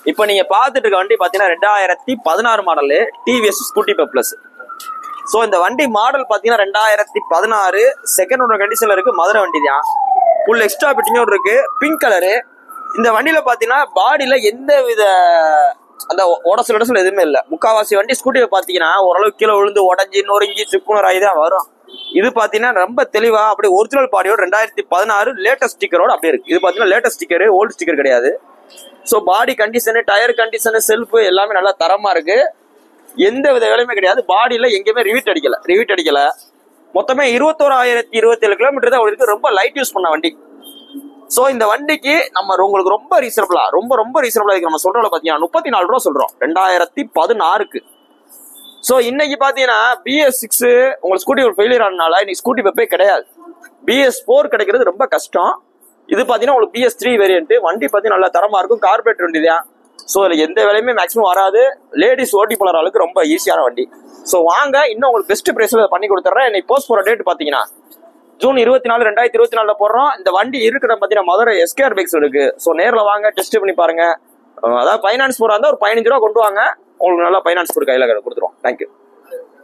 இப்போ நீங்க பார்த்துட்டு இருக்க வண்டி பாத்தீங்கன்னா ரெண்டாயிரத்தி பதினாறு model TVS Scooty plus so இந்த வண்டி மாடல் பாத்தீங்கன்னா ரெண்டாயிரத்தி பதினாறு செகண்ட் ஓனர் கண்டிஷன்ல இருக்கு மதுரை வண்டி தான் ஃபுல் எக்ஸ்ட்ரா பிட்டிங்கோட இருக்கு பிங்க் கலரு இந்த வண்டியில பாத்தீங்கன்னா பாடியில எந்த வித அந்த உடசல் உடசல் எதுவுமே இல்லை முக்காவாசி வண்டி ஸ்கூட்டியை பாத்தீங்கன்னா ஓரளவு கீழே விழுந்து உடஞ்சி நொறுங்கி சிப்புனர் ஆகி தான் வரும் இது பாத்தீங்கன்னா ரொம்ப தெளிவா அப்படியே ஒரிஜினல் பாடியோட ரெண்டாயிரத்தி பதினாறு லேட்டஸ்ட் ஸ்டிக்கரோட அப்படியே இருக்கு இது பாத்தீங்கன்னா லேட்டஸ்ட் ஸ்டிக்கர் ஓல்டு ஸ்டிக்கர் கிடையாது so body condition tyre condition self எல்லாமே நல்லா தரமா இருக்கு எந்த வித வேலையுமே கிடையாது பாடியில எங்கேயுமே ரிவீட் அடிக்கல ரிவீட் அடிக்கல மொத்தமே இருபத்தோராயிரத்தி இருபத்தேழு கிலோமீட்டர் தான் இருக்கு ரொம்ப லைட் யூஸ் பண்ண வண்டி ஸோ இந்த வண்டிக்கு நம்ம உங்களுக்கு ரொம்ப ரீசனபிளா ரொம்ப ரொம்ப ரீசனபிளா இருக்கு நம்ம சொல்றோம்ல பாத்தீங்கன்னா முப்பத்தி நாலு ரூபா சொல்றோம் ரெண்டாயிரத்தி பதினாறுக்கு ஸோ இன்னைக்கு பாத்தீங்கன்னா பிஎஸ் சிக்ஸ் உங்களுக்கு ஸ்கூட்டி ஒரு ஃபெயிலியர் ஆனனால இன்னைக்கு ஸ்கூட்டி பெப்பே கிடையாது பிஎஸ் ஃபோர் கிடைக்கிறது ரொம்ப கஷ்டம் இது பாத்தீங்கன்னா உங்களுக்கு பிஎஸ் த்ரீ வேரியன்ட் வண்டி பார்த்தீங்கன்னா நல்லா தரமா இருக்கும் கார்பரேட் வண்டி தான் ஸோ இதில் எந்த வேலையுமே மேக்ஸிமம் வராது லேடிஸ் ஓட்டி போகிற ஆளுக்கு ரொம்ப ஈஸியான வண்டி ஸோ வாங்க இன்னும் உங்களுக்கு பெஸ்ட் ப்ரைஸில் பண்ணி கொடுத்துட்றேன் இன்னைக்கு போஸ்ட் போகிற டேட் பார்த்தீங்கன்னா ஜூன் இருபத்தி நாலு ரெண்டாயிரத்தி இருபத்தி நாலுல போடுறோம் இந்த வண்டி இருக்கிற பார்த்தீங்கன்னா மதுரை எஸ்கேஆர் பைக்ஸ் இருக்கு ஸோ நேரில் வாங்க டெஸ்ட் பண்ணி பாருங்க அஹ் அதாவது ஃபைனான்ஸ் போகிறா இருந்தால் ஒரு பதினஞ்சு ரூபா கொண்டு வாங்க உங்களுக்கு நல்லா ஃபைனான்ஸ் போட்டு கையில் கொடுத்துருவோம் தேங்க்யூ